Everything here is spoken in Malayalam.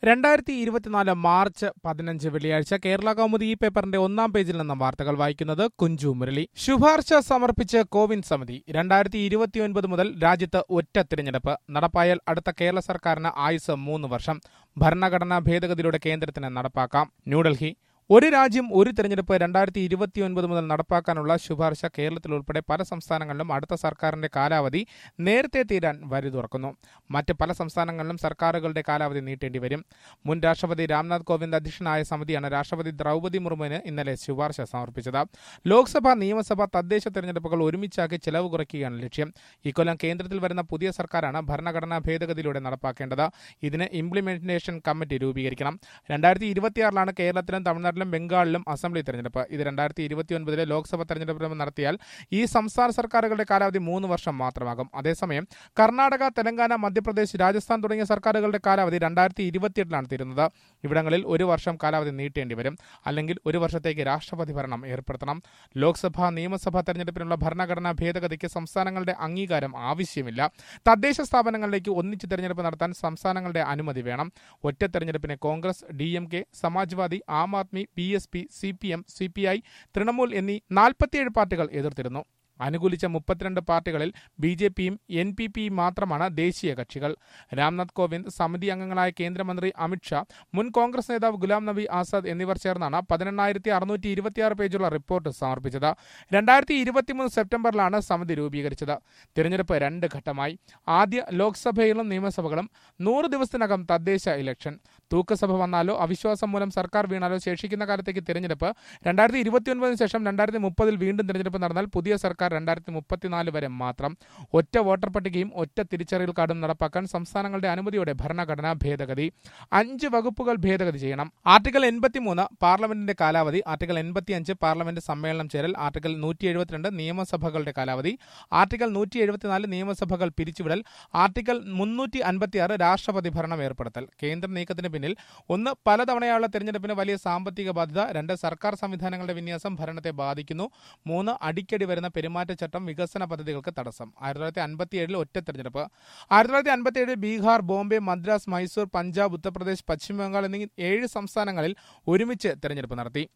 രണ്ടായിരത്തി ഇരുപത്തിനാല് മാർച്ച് പതിനഞ്ച് വെള്ളിയാഴ്ച കേരള കൗമുദി ഈ പേപ്പറിന്റെ ഒന്നാം പേജിൽ നിന്നും വാർത്തകൾ വായിക്കുന്നത് കുഞ്ചു മുരളി ശുപാർശ സമർപ്പിച്ച് കോവിൻ സമിതി രണ്ടായിരത്തി ഇരുപത്തിയൊൻപത് മുതൽ രാജ്യത്ത് ഒറ്റ തിരഞ്ഞെടുപ്പ് നടപ്പായാൽ അടുത്ത കേരള സർക്കാരിന് ആയുസ് മൂന്ന് വർഷം ഭരണഘടനാ ഭേദഗതിയിലൂടെ കേന്ദ്രത്തിന് നടപ്പാക്കാം ന്യൂഡൽഹി ഒരു രാജ്യം ഒരു തെരഞ്ഞെടുപ്പ് രണ്ടായിരത്തി ഇരുപത്തിയൊൻപത് മുതൽ നടപ്പാക്കാനുള്ള ശുപാർശ കേരളത്തിൽ ഉൾപ്പെടെ പല സംസ്ഥാനങ്ങളിലും അടുത്ത സർക്കാരിന്റെ കാലാവധി നേരത്തെ തീരാൻ വഴി തുറക്കുന്നു മറ്റ് പല സംസ്ഥാനങ്ങളിലും സർക്കാരുകളുടെ കാലാവധി നീട്ടേണ്ടി വരും മുൻ രാഷ്ട്രപതി രാംനാഥ് കോവിന്ദ് അധ്യക്ഷനായ സമിതിയാണ് രാഷ്ട്രപതി ദ്രൗപതി മുർമുവിന് ഇന്നലെ ശുപാർശ സമർപ്പിച്ചത് ലോക്സഭ നിയമസഭ തദ്ദേശ തെരഞ്ഞെടുപ്പുകൾ ഒരുമിച്ചാക്കി ചെലവ് കുറയ്ക്കുകയാണ് ലക്ഷ്യം ഇക്കൊല്ലം കേന്ദ്രത്തിൽ വരുന്ന പുതിയ സർക്കാരാണ് ഭരണഘടനാ ഭേദഗതിയിലൂടെ നടപ്പാക്കേണ്ടത് ഇതിന് ഇംപ്ലിമെന്റേഷൻ കമ്മിറ്റി രൂപീകരിക്കണം രണ്ടായിരത്തി ഇരുപത്തിയാറിലാണ് കേരളത്തിലും തമിഴ്നാട്ടിലും ബംഗാളിലും അസംബ്ലി തെരഞ്ഞെടുപ്പ് ഇത് രണ്ടായിരത്തി ഇരുപത്തിയൊൻപതിലെ ലോക്സഭ തെരഞ്ഞെടുപ്പ് നടത്തിയാൽ ഈ സംസ്ഥാന സർക്കാരുകളുടെ കാലാവധി മൂന്ന് വർഷം മാത്രമാകും അതേസമയം കർണാടക തെലങ്കാന മധ്യപ്രദേശ് രാജസ്ഥാൻ തുടങ്ങിയ സർക്കാരുകളുടെ കാലാവധി രണ്ടായിരത്തി ഇരുപത്തിയെട്ടിലാണ് തീരുന്നത് ഇവിടങ്ങളിൽ ഒരു വർഷം കാലാവധി നീട്ടേണ്ടി വരും അല്ലെങ്കിൽ ഒരു വർഷത്തേക്ക് രാഷ്ട്രപതി ഭരണം ഏർപ്പെടുത്തണം ലോക്സഭ നിയമസഭാ തെരഞ്ഞെടുപ്പിനുള്ള ഭരണഘടനാ ഭേദഗതിക്ക് സംസ്ഥാനങ്ങളുടെ അംഗീകാരം ആവശ്യമില്ല തദ്ദേശ സ്ഥാപനങ്ങളിലേക്ക് ഒന്നിച്ച് തെരഞ്ഞെടുപ്പ് നടത്താൻ സംസ്ഥാനങ്ങളുടെ അനുമതി വേണം ഒറ്റ തെരഞ്ഞെടുപ്പിനെ Congress D M K Samajwadi Aam Aadmi B S P C P M C P I Trinamool എന്നീ നാൽപ്പത്തിയേഴ് പാർട്ടികൾ എതിർത്തിരുന്നു അനുകൂലിച്ച മുപ്പത്തിരണ്ട് പാർട്ടികളിൽ ബി ജെ പിയും എൻ പി പിയും മാത്രമാണ് ദേശീയ കക്ഷികൾ രാംനാഥ് കോവിന്ദ് സമിതി അംഗങ്ങളായ കേന്ദ്രമന്ത്രി അമിത്ഷാ മുൻ കോൺഗ്രസ് നേതാവ് ഗുലാം നബി ആസാദ് എന്നിവർ ചേർന്നാണ് പതിനെണ്ണായിരത്തി അറുന്നൂറ്റി ഇരുപത്തിയാറ് പേജുള്ള റിപ്പോർട്ട് സമർപ്പിച്ചത് രണ്ടായിരത്തി ഇരുപത്തിമൂന്ന് സെപ്റ്റംബറിലാണ് സമിതി രൂപീകരിച്ചത് തിരഞ്ഞെടുപ്പ് രണ്ട് ഘട്ടമായി ആദ്യ ലോക്സഭയിലും നിയമസഭകളും നൂറ് ദിവസത്തിനകം തദ്ദേശ ഇലക്ഷൻ തൂക്കസഭ വന്നാലോ അവിശ്വാസം മൂലം സർക്കാർ വീണാലോ ശേഷിക്കുന്ന കാലത്തേക്ക് തിരഞ്ഞെടുപ്പ് രണ്ടായിരത്തി ഇരുപത്തിയൊൻപതിന് ശേഷം രണ്ടായിരത്തി മുപ്പതിൽ വീണ്ടും തിരഞ്ഞെടുപ്പ് നടന്നാൽ പുതിയ സർക്കാർ രണ്ടായിരത്തി മുപ്പത്തിനാല് വരെ മാത്രം ഒറ്റ വോട്ടർ പട്ടികയും ഒറ്റ തിരിച്ചറിയൽ കാർഡും നടപ്പാക്കാൻ സംസ്ഥാനങ്ങളുടെ അനുമതിയോടെ ഭരണഘടനാ ഭേദഗതി അഞ്ച് വകുപ്പുകൾ ഭേദഗതി ചെയ്യണം ആർട്ടിക്കൽ എൺപത്തിമൂന്ന് പാർലമെന്റിന്റെ കാലാവധി ആർട്ടിക്കൽ എൺപത്തിയഞ്ച് പാർലമെന്റ് സമ്മേളനം ചേരൽ ആർട്ടിക്കൽ നൂറ്റി എഴുപത്തിരണ്ട് നിയമസഭകളുടെ കാലാവധി ആർട്ടിക്കൽ നൂറ്റി എഴുപത്തിനാല് നിയമസഭകൾ പിരിച്ചുവിടൽ ആർട്ടിക്കൽ മുന്നൂറ്റി അൻപത്തിയാറ് രാഷ്ട്രപതി ഭരണം ഏർപ്പെടുത്തൽ കേന്ദ്ര നീക്കത്തിന് പിന്നിൽ ഒന്ന് പലതവണയുള്ള തെരഞ്ഞെടുപ്പിന് വലിയ സാമ്പത്തിക ബാധ്യത രണ്ട് സർക്കാർ സംവിധാനങ്ങളുടെ വിന്യാസം ഭരണത്തെ ബാധിക്കുന്നു മൂന്ന് അടിക്കടി വരുന്ന പെരുമാറ്റച്ചട്ടം വികസന പദ്ധതികൾക്ക് തടസ്സം ആയിരത്തി തൊള്ളായിരത്തി അൻപത്തിയേഴിൽ ഒറ്റ തെരഞ്ഞെടുപ്പ് ആയിരത്തി തൊള്ളായിരത്തി അൻപത്തിയേഴിൽ ബീഹാർ ബോംബെ മദ്രാസ് മൈസൂർ പഞ്ചാബ് ഉത്തർപ്രദേശ് പശ്ചിമബംഗാൾ എന്നീ ഏഴ് സംസ്ഥാനങ്ങളിൽ ഒരുമിച്ച് തെരഞ്ഞെടുപ്പ് നടത്തി